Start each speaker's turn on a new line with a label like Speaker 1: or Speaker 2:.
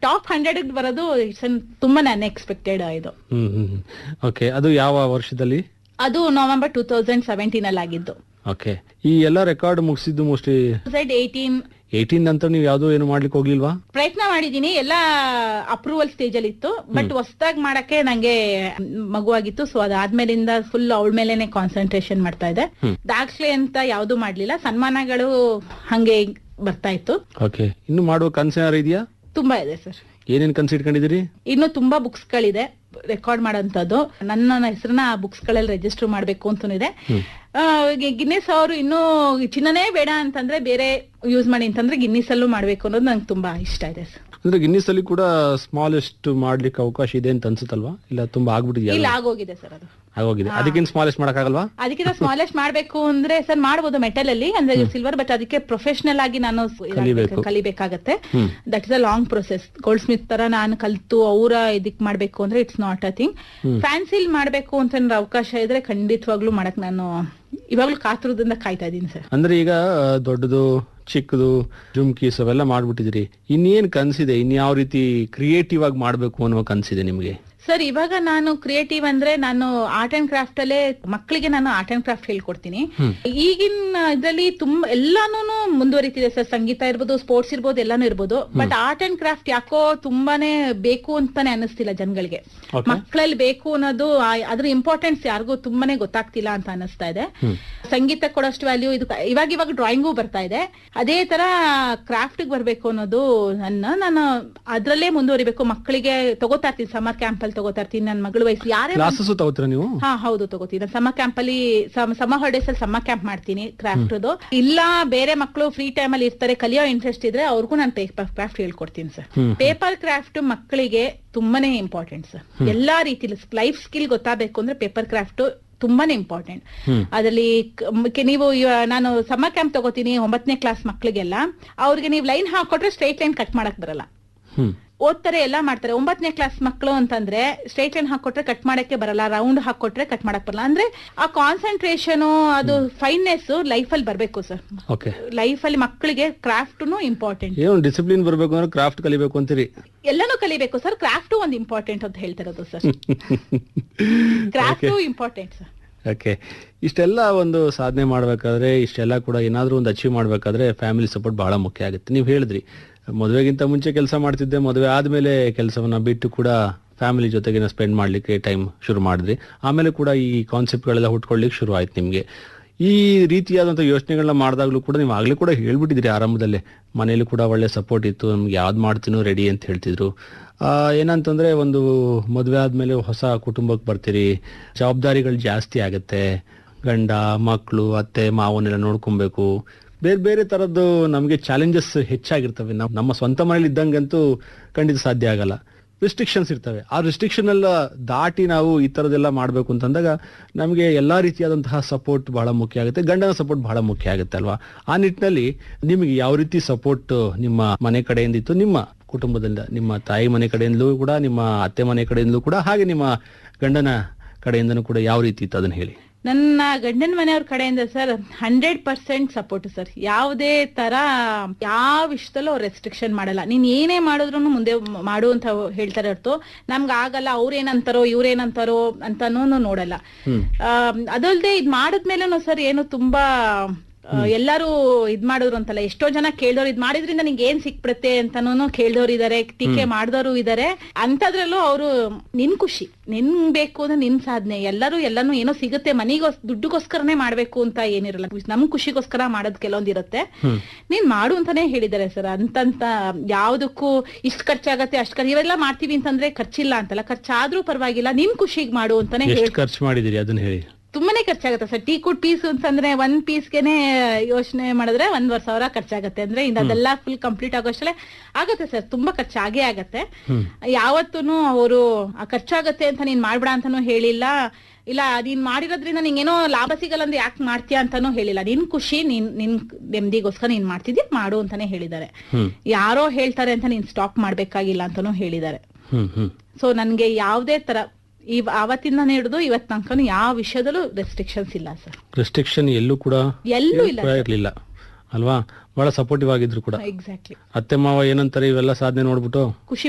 Speaker 1: Top hundred ಬರೋದು it's ತುಂಬಾ unexpected ಇದು
Speaker 2: ಹ್ಮ್ ಹ್ಮ್ ಓಕೆ ಅದು ಯಾವ ವರ್ಷದಲ್ಲಿ
Speaker 1: ಅದು ನವೆಂಬರ್ ಟೂ ತೌಸಂಡ್ ಸೆವೆಂಟೀನ್ ಅಲ್ಲಿ ಆಗಿದ್ದು
Speaker 2: ಓಕೆ ಈ ಎಲ್ಲ ರೆಕಾರ್ಡ್ ಮುಗಿಸಿದ್ದು ಮೋಸ್ಟ್ಲಿ
Speaker 1: ತೌಸಂಡ್ ಏಯ್ಟೀನ್
Speaker 2: ಏಯ್ಟೀನ್ ನಂತರ ನೀವು ಯಾವ್ದು ಏನು ಮಾಡ್ಲಿಕ್ಕೆ ಹೋಗ್ಲಿಲ್ವಾ
Speaker 1: ಪ್ರಯತ್ನ ಮಾಡಿದೀನಿ ಎಲ್ಲ ಅಪ್ರೂವಲ್ ಸ್ಟೇಜ್ ಅಲ್ಲಿ ಇತ್ತು ಬಟ್ ಹೊಸದಾಗಿ ಮಾಡಕ್ಕೆ ನಂಗೆ ಮಗುವಾಗಿತ್ತು ಸೊ ಅದಾದ್ಮೇಲಿಂದ ಫುಲ್ ಅವಳ ಮೇಲೆನೆ ಕಾನ್ಸಂಟ್ರೇಷನ್ ಮಾಡ್ತಾ ಇದೆ ದಾಖಲೆ ಅಂತ ಯಾವ್ದು ಮಾಡ್ಲಿಲ್ಲ ಸನ್ಮಾನಗಳು ಹಂಗೆ ಬರ್ತಾ ಇತ್ತು
Speaker 2: ಓಕೆ ಇನ್ನು ಮಾಡುವ ಕನಸು ಏನಾರು ಇದೆಯಾ
Speaker 1: ತುಂಬಾ ಇದೆ ಸರ್
Speaker 2: ಏನೇನ್ ಕನ್ಸು ಇಟ್ಕೊಂಡಿದ್ದೀರಿ
Speaker 1: ಇನ್ನು ತುಂಬಾ ಬುಕ್ಸ್ ಗಳಿದೆ ರೆಕಾರ್ಡ್ ಮಾಡೋಂಥದ್ದು ನನ್ನ ಹೆಸರನ್ನ ಆ ಬುಕ್ಸ್ ಗಳಲ್ಲಿ ರಿಜಿಸ್ಟರ್ ಮಾಡ್ಬೇಕು ಅಂತ ಇದೆ ಗಿನ್ನಿಸ್ ಅವರು ಇನ್ನೂ ಚಿನ್ನನೇ ಬೇಡ ಅಂತಂದ್ರೆ ಬೇರೆ ಯೂಸ್ ಮಾಡಿ ಅಂತಂದ್ರೆ ಗಿನ್ನಿಸ್ ಅಲ್ಲೂ ಮಾಡ್ಬೇಕು ಅನ್ನೋದು ನಂಗೆ ತುಂಬಾ ಇಷ್ಟ ಇದೆ ಸರ್
Speaker 2: ಅಂದ್ರೆ ಗಿನ್ನಿಸ್ ಅಲ್ಲಿ ಕೂಡ ಸ್ಮಾಲೆಸ್ಟ್ ಮಾಡ್ಲಿಕ್ಕೆ ಅವಕಾಶ ಇದೆ ಅಂತ ಅನ್ಸುತ್ತಲ್ವಾ ಇಲ್ಲ ತುಂಬಾ ಆಗ್ಬಿಟ್ಟಿದ್ಯಾ
Speaker 1: ಇಲ್ಲ ಆಗೋಗಿದೆ ಸರ್ ಅದು
Speaker 2: ಆಗೋಗಿದೆ ಅದಕ್ಕಿಂತ ಸ್ಮಾಲೆಸ್ಟ್ ಮಾಡಕ್ಕಾಗಲ್ವಾ
Speaker 1: ಅದಕ್ಕಿಂತ ಸ್ಮಾಲೆಸ್ಟ್ ಮಾಡ್ಬೇಕು ಅಂದ್ರೆ ಸರ್ ಮಾಡ್ಬೋದು ಮೆಟಲ್ ಅಲ್ಲಿ ಅಂದ್ರೆ ಸಿಲ್ವರ್ ಬಟ್ ಅದಕ್ಕೆ ಪ್ರೊಫೆಷನಲ್ ಆಗಿ ನಾನು ಸ್- ಇದಾಗ್ಬೇಕು, ಕಲಿಬೇಕಾಗತ್ತೆ that is a long process goldsmith ತರ ನಾನು ಕಲ್ತು ಅವರ ಇದಕ್ ಮಾಡ್ಬೇಕು ಅಂದ್ರೆ ಇಟ್ಸ್ ನಾಟ್ ಅ ಥಿಂಗ್ ಫ್ಯಾನ್ಸಿಲ್ ಮಾಡ್ಬೇಕು ಅಂತ ಏನಾದ್ರು ಅವಕಾಶ ಇದ್ರೆ ಖಂಡಿತವಾಗ್ಲೂ ಮಾಡಕ್ ನಾನು ಇವಾಗ್ಲೂ ಕಾತುರದಿಂದ ಕಾಯ್ತಾ ಇದೀನಿ ಸರ್
Speaker 2: ಅಂದ್ರೆ ಈಗ ಆ, ದೊಡ್ಡದು ಚಿಕ್ಕದು ಜುಮ್ಕೀಸ್ ಅವೆಲ್ಲ ಮಾಡ್ಬಿಟ್ಟಿದ್ರಿ ಇನ್ನೇನ್ ಕನ್ಸಿದೆ ಇನ್ಯಾವ ರೀತಿ ಕ್ರಿಯೇಟಿವ್ ಆಗಿ ಮಾಡ್ಬೇಕು ಅನ್ನುವ ಕನ್ಸಿದೆ ನಿಮ್ಗೆ
Speaker 1: ಸರ್ ಇವಾಗ ನಾನು ಕ್ರಿಯೇಟಿವ್ ಅಂದ್ರೆ ನಾನು ಆರ್ಟ್ ಅಂಡ್ ಕ್ರಾಫ್ಟ್ ಅಲ್ಲೇ ಮಕ್ಕಳಿಗೆ ನಾನು ಆರ್ಟ್ ಅಂಡ್ ಕ್ರಾಫ್ಟ್ ಹೇಳ್ಕೊಡ್ತೀನಿ ಈಗಿನ ಇದರಲ್ಲಿ ತುಂಬಾ ಎಲ್ಲಾನು ಮುಂದುವರಿತಿದೆ ಸರ್ ಸಂಗೀತ ಇರ್ಬೋದು ಸ್ಪೋರ್ಟ್ಸ್ ಇರ್ಬೋದು ಎಲ್ಲಾನು ಇರ್ಬೋದು ಬಟ್ ಆರ್ಟ್ ಅಂಡ್ ಕ್ರಾಫ್ಟ್ ಯಾಕೋ ತುಂಬಾನೇ ಬೇಕು ಅಂತಾನೆ ಅನಿಸ್ತಿಲ್ಲ ಜನಗಳಿಗೆ
Speaker 2: Okay.
Speaker 1: ಮಕ್ಕಳಲ್ಲಿ ಬೇಕು ಅನ್ನೋದು ಆ- ಅದ್ರ ಇಂಪಾರ್ಟೆನ್ಸ್ ಯಾರಿಗೂ ತುಂಬಾನೇ ಗೊತ್ತಾಗ್ತಿಲ್ಲ ಅಂತ ಅನಿಸ್ತಾ ಇದೆ ಸಂಗೀತ ಕೊಡೋಷ್ಟು ವ್ಯಾಲ್ಯೂ ಇದು ಇವಾಗ ಇವಾಗ ಡ್ರಾಯಿಂಗು ಬರ್ತಾ ಇದೆ ಅದೇ ತರ ಕ್ರಾಫ್ಟ್ ಬರ್ಬೇಕು ಅನ್ನೋದು ನನ್ನ ನಾನು ಅದ್ರಲ್ಲೇ ಮುಂದುವರಿಬೇಕು ಮಕ್ಕಳಿಗೆ ತಗೋತಾ ಇರ್ತೀನಿ ಸಮರ್ ಕ್ಯಾಂಪ್ ಅಲ್ಲಿ ತಗೋತಾ ಇರ್ತೀನಿ ನನ್ನ ಮಗಳ ವಯಸ್ಸು ಯಾರೇ
Speaker 2: ಕ್ಲಾಸಸ್ ತಗೋತೀರಾ ನೀವು
Speaker 1: ಹಾ ಹೌದು ತಗೋತೀನಿ ಸಮ್ಮ ಕ್ಯಾಂಪ್ ಅಲ್ಲಿ ಸಮ್ಮ ಹಾಲಿಡೇಸ್ ಅಲ್ಲಿ ಸಮ್ಮ ಕ್ಯಾಂಪ್ ಮಾಡ್ತೀನಿ ಕ್ರಾಫ್ಟ್ ಇಲ್ಲ ಬೇರೆ ಮಕ್ಕಳು ಫ್ರೀ ಟೈಮ್ ಅಲ್ಲಿ ಇರ್ತಾರೆ ಕಲಿಯೋ ಇಂಟ್ರೆಸ್ಟ್ ಇದ್ರೆ ಅವ್ರಿಗೂ ನಾನು ಪೇಪರ್ ಕ್ರಾಫ್ಟ್ ಹೇಳ್ಕೊಡ್ತೀನಿ ಸರ್ ಪೇಪರ್ ಕ್ರಾಫ್ಟ್ ಮಕ್ಕಳಿಗೆ ತುಂಬಾನೇ ಇಂಪಾರ್ಟೆಂಟ್ ಸರ್ ಎಲ್ಲಾ ರೀತಿಲಿ ಲೈಫ್ ಸ್ಕಿಲ್ ಗೊತ್ತಾಗಬೇಕು ಅಂದ್ರೆ ಪೇಪರ್ ಕ್ರಾಫ್ಟ್ ತುಂಬಾನೇ ಇಂಪಾರ್ಟೆಂಟ್ ಅದರಲ್ಲಿ ಕ- ಮ್- ನೀವು ಇವ- ನಾನು ಸಮ್ಮರ್ ಕ್ಯಾಂಪ್ ತಗೋತೀನಿ ಒಂಬತ್ತನೇ ಕ್ಲಾಸ್ ಮಕ್ಕಳಿಗೆಲ್ಲ ಅವ್ರಿಗೆ ನೀವು ಲೈನ್ ಹಾಕೊಟ್ರೆ ಸ್ಟ್ರೈಟ್ ಲೈನ್ ಕಟ್ ಮಾಡಕ್ ಬರಲ್ಲ
Speaker 2: ಹ್ಮ್
Speaker 1: ಓದ್ತಾರೆ ಎಲ್ಲ ಮಾಡ್ತಾರೆ ಒಂಬತ್ತನೇ ಕ್ಲಾಸ್ ಮಕ್ಕಳು ಅಂತಂದ್ರೆ ಸ್ಟ್ರೈಟ್ ಲೈನ್ ಹಾಕೊಟ್ರೆ ಕಟ್ ಮಾಡಕ್ಕೆ ಬರಲ್ಲ ರೌಂಡ್ ಹಾಕೊಟ್ರೆ ಕಟ್ ಮಾಡಕ್ ಬರಲ್ಲ ಅಂದ್ರೆ ಆ ಕಾನ್ಸಂಟ್ರೇಷನ್ ಅದು ಫೈನ್ನೆಸ್ ಲೈಫ್ ಅಲ್ಲಿ ಬರ್ಬೇಕು ಸರ್
Speaker 2: ಓಕೆ
Speaker 1: ಲೈಫ್ ಅಲ್ಲಿ ಮಕ್ಕಳಿಗೆ ಕ್ರಾಫ್ಟ್ ಇಂಪಾರ್ಟೆಂಟ್
Speaker 2: ಏನು ಡಿಸಿಪ್ಲಿನ್ ಬರ್ಬೇಕು ಅಂದ್ರೆ ಕ್ರಾಫ್ಟ್ ಕಲಿಬೇಕು ಅಂತೀರಿ
Speaker 1: ಎಲ್ಲಾನು ಕಲಿಬೇಕು ಸರ್ ಕ್ರಾಫ್ಟ್ ಒಂದು ಇಂಪಾರ್ಟೆಂಟ್ ಅಂತ ಹೇಳ್ತಿರೋದು sir craft important sir
Speaker 2: okay ಇಷ್ಟೆಲ್ಲ ಒಂದು ಸಾಧನೆ ಮಾಡಬೇಕಾದ್ರೆ ಇಷ್ಟೆಲ್ಲ ಕೂಡ ಏನಾದರೂ ಒಂದು ಅಚೀವ್ ಮಾಡಬೇಕಾದ್ರೆ ಫ್ಯಾಮಿಲಿ ಸಪೋರ್ಟ್ ಬಹಳ ಮುಖ್ಯ ಆಗುತ್ತೆ ನೀವು ಹೇಳಿದ್ರಿ ಮದುವೆಗಿಂತ ಮುಂಚೆ ಕೆಲಸ ಮಾಡ್ತಿದ್ದೆ ಮದುವೆ ಆದಮೇಲೆ ಕೆಲಸವನ್ನ ಬಿಟ್ಟು ಕೂಡ ಫ್ಯಾಮಿಲಿ ಜೊತೆಗೆ ಸ್ಪೆಂಡ್ ಮಾಡಲಿಕ್ಕೆ ಟೈಮ್ ಶುರು ಮಾಡಿದ್ರಿ ಆಮೇಲೆ ಕೂಡ ಈ ಕಾನ್ಸೆಪ್ಟ್ಗಳೆಲ್ಲ ಹುಟ್ಕೊಳ್ಳಿಕ್ಕೆ ಶುರು ಆಯ್ತು ನಿಮಗೆ ಈ ರೀತಿಯಾದಂಥ ಯೋಚನೆಗಳನ್ನ ಮಾಡಿದಾಗಲೂ ಕೂಡ ನೀವು ಆಗಲೇ ಕೂಡ ಹೇಳ್ಬಿಟ್ಟಿದ್ರಿ ಆರಂಭದಲ್ಲೇ ಮನೇಲಿ ಕೂಡ ಒಳ್ಳೆ ಸಪೋರ್ಟ್ ಇತ್ತು ನಮ್ಗೆ ಯಾವ್ದು ಮಾಡ್ತೀನೋ ರೆಡಿ ಅಂತ ಹೇಳ್ತಿದ್ರು ಆ, ಏನಂತಂದ್ರೆ ಒಂದು ಮದುವೆ ಆದ್ಮೇಲೆ ಹೊಸ ಕುಟುಂಬಕ್ಕೆ ಬರ್ತೀರಿ ಜವಾಬ್ದಾರಿಗಳು ಜಾಸ್ತಿ ಆಗುತ್ತೆ ಗಂಡ ಮಕ್ಕಳು ಅತ್ತೆ ಮಾವನ್ನೆಲ್ಲ ನೋಡ್ಕೊಬೇಕು ಬೇರೆ ಬೇರೆ ತರದ್ದು ನಮಗೆ ಚಾಲೆಂಜಸ್ ಹೆಚ್ಚಾಗಿರ್ತವೆ ನಾವು ನಮ್ಮ ಸ್ವಂತ ಮನೇಲಿ ಇದ್ದಂಗಂತೂ ಖಂಡಿತ ಸಾಧ್ಯ ಆಗಲ್ಲ ರಿಸ್ಟ್ರಿಕ್ಷನ್ಸ್ ಇರ್ತವೆ ಆ ರಿಸ್ಟ್ರಿಕ್ಷನ್ ಎಲ್ಲ ದಾಟಿ ನಾವು ಈ ತರದೆಲ್ಲ ಮಾಡ್ಬೇಕು ಅಂತಂದಾಗ ನಮಗೆ ಎಲ್ಲಾ ರೀತಿಯಾದಂತಹ ಸಪೋರ್ಟ್ ಬಹಳ ಮುಖ್ಯ ಆಗುತ್ತೆ ಗಂಡನ ಸಪೋರ್ಟ್ ಬಹಳ ಮುಖ್ಯ ಆಗುತ್ತೆ ಅಲ್ವಾ ಆ ನಿಟ್ಟಿನಲ್ಲಿ ನಿಮಗೆ ಯಾವ ರೀತಿ ಸಪೋರ್ಟ್ ನಿಮ್ಮ ಮನೆ ಕಡೆಯಿಂದ ಇತ್ತು ನಿಮ್ಮ ಕುಟುಂಬದಿಂದ ನಿಮ್ಮ ತಾಯಿ ಮನೆ ಕಡೆಯಿಂದಲೂ ಕೂಡ ನಿಮ್ಮ ಅತ್ತೆ ಮನೆ ಕಡೆಯಿಂದಲೂ ಕೂಡ ಹಾಗೆ ನಿಮ್ಮ ಗಂಡನ ಕಡೆಯಿಂದನೂ ಕೂಡ ಯಾವ ರೀತಿ ಇತ್ತು ಅದನ್ನ ಹೇಳಿ
Speaker 1: ನನ್ನ ಗಂಡನ ಮನೆಯವ್ರ ಕಡೆಯಿಂದ sir hundred percent support sir ಯಾವುದೇ ತರ ಯಾವ ವಿಷಯದಲ್ಲೂ ಅವ್ರು ರೆಸ್ಟ್ರಿಕ್ಷನ್ ಮಾಡಲ್ಲ ನೀನ್ ಏನೇ ಮಾಡಿದ್ರು ಮುಂದೆ ಮಾಡು ಅಂತ ಹೇಳ್ತಾರೆ ಹೊರತು ನಮ್ಗೆ ಆಗಲ್ಲ ಅವ್ರೇನಂತಾರೋ ಇವ್ರೇನಂತಾರೋ ಅಂತಾನೂ ನೋಡಲ್ಲ ಆಮ್, ಅದಲ್ದೆ ಇದ್ ಮಾಡಿದ್ಮೇಲೂ ಸರ್ ಏನು ತುಂಬಾ ಆ, ಎಲ್ಲರೂ ಇದ್ ಮಾಡಿದ್ರು ಅಂತಲ್ಲ ಎಷ್ಟೋ ಜನ ಕೇಳ್ದವ್ರು ಇದ್ ಮಾಡಿದ್ರಿಂದ ನಿಂಗೆ ಏನ್ ಸಿಕ್ಬಿಡುತ್ತೆ ಅಂತಾನು ಕೇಳ್ದವ್ರು ಇದಾರೆ ಟೀಕೆ ಮಾಡ್ದವ್ರು ಇದಾರೆ ಅಂತದ್ರಲ್ಲೂ ಅವರು ನಿನ್ ಖುಷಿ ನಿನ್ ಬೇಕು ಅಂದ್ರೆ ನಿನ್ ಸಾಧನೆ ಎಲ್ಲರೂ ಎಲ್ಲಾನು ಏನೋ ಸಿಗುತ್ತೆ ಮನಿಗೋಸ್ ದುಡ್ಡುಗೋಸ್ಕರನೇ ಮಾಡ್ಬೇಕು ಅಂತ ಏನಿರಲ್ಲ ನಮ್ ಖುಷಿಗೋಸ್ಕರ ಮಾಡೋದ್ ಕೆಲವೊಂದಿರುತ್ತೆ ನೀನ್ ಮಾಡು ಅಂತಾನೆ ಹೇಳಿದ್ದಾರೆ ಸರ್ ಅಂತಂತ ಯಾವ್ದಕ್ಕೂ ಇಷ್ಟ್ ಖರ್ಚಾಗತ್ತೆ ಅಷ್ಟ್ ಖರ್ಚು ಇವೆಲ್ಲ ಮಾಡ್ತೀವಿ ಅಂತಂದ್ರೆ ಖರ್ಚಿಲ್ಲ ಅಂತಲ್ಲ ಖರ್ಚಾದ್ರೂ ಪರವಾಗಿಲ್ಲ ನಿನ್ ಖುಷಿಗ್ ಮಾಡು ಅಂತಾನೆ ಹೇಳಿ
Speaker 2: ಎಷ್ಟು ಖರ್ಚು ಮಾಡಿದಿರಿ ಅದನ್ನ ಹೇಳಿ
Speaker 1: ತುಂಬಾನೇ ಖರ್ಚಾಗುತ್ತೆ ಸರ್ ಟೀ ಕುಡ್ ಪೀಸ್ ಅಂತಂದ್ರೆ ಒಂದ್ ಪೀಸ್ಗೆನೆ ಯೋಚನೆ ಮಾಡಿದ್ರೆ ಒಂದ್ವರೆ ಸಾವಿರ ಖರ್ಚಾಗತ್ತೆ ಅಂದ್ರೆ ಇನ್ನು ಅದೆಲ್ಲ ಫುಲ್ ಕಂಪ್ಲೀಟ್ ಆಗೋಷ್ಟೇ ಆಗತ್ತೆ ಸರ್ ತುಂಬಾ ಖರ್ಚಾಗೇ ಆಗತ್ತೆ ಯಾವತ್ತೂ ಅವರು ಖರ್ಚಾಗತ್ತೆ ಅಂತ ನೀನ್ ಮಾಡ್ಬೇಡ ಅಂತಾನು ಹೇಳಿಲ್ಲ ಇಲ್ಲ ನೀನ್ ಮಾಡಿರೋದ್ರಿಂದ ನಿಂಗೇನೋ ಲಾಭ ಸಿಗಲ್ಲ ಅಂದ್ರೆ ಯಾಕೆ ಮಾಡ್ತೀಯ ಅಂತಾನು ಹೇಳಿಲ್ಲ ನಿನ್ ಖುಷಿ ನಿನ್ ನಿನ್ ನೆಮ್ಮದಿಗೋಸ್ಕರ ನೀನ್ ಮಾಡ್ತಿದ್ಯಾ ಮಾಡು ಅಂತಾನೆ ಹೇಳಿದ್ದಾರೆ ಯಾರೋ ಹೇಳ್ತಾರೆ ಅಂತ ನೀನ್ ಸ್ಟಾಪ್ ಮಾಡ್ಬೇಕಾಗಿಲ್ಲ ಅಂತಾನು ಹೇಳಿದ್ದಾರೆ
Speaker 2: ಹ್ಮ್ ಹ್ಮ್
Speaker 1: ಸೊ ನನ್ಗೆ ಯಾವುದೇ ತರ ಈ ಅವತ್ತಿಂದ ಹಿಡಿದು ಇವತ್ ತನಕನು ಯಾವ ವಿಷಯದಲ್ಲೂ ರೆಸ್ಟ್ರಿಕ್ಷನ್ಸ್ ಇಲ್ಲ ಸರ್
Speaker 2: ರೆಸ್ಟ್ರಿಕ್ಷನ್ ಎಲ್ಲೂ ಕೂಡ
Speaker 1: ಎಲ್ಲೂ ಇಲ್ಲ
Speaker 2: ಇರ್ಲಿಲ್ಲ ಅಲ್ವಾ ಬಹಳ ಸಪೋರ್ಟಿವ್ ಆಗಿದ್ರು ಕೂಡ
Speaker 1: ಎಕ್ಸಾಕ್ಟ್ಲಿ
Speaker 2: ಅತ್ತೆ ಮಾವ ಏನಂತಾರೆ ಇವೆಲ್ಲ ಸಾಧನೆ ನೋಡ್ಬಿಟ್ಟು
Speaker 1: ಖುಷಿ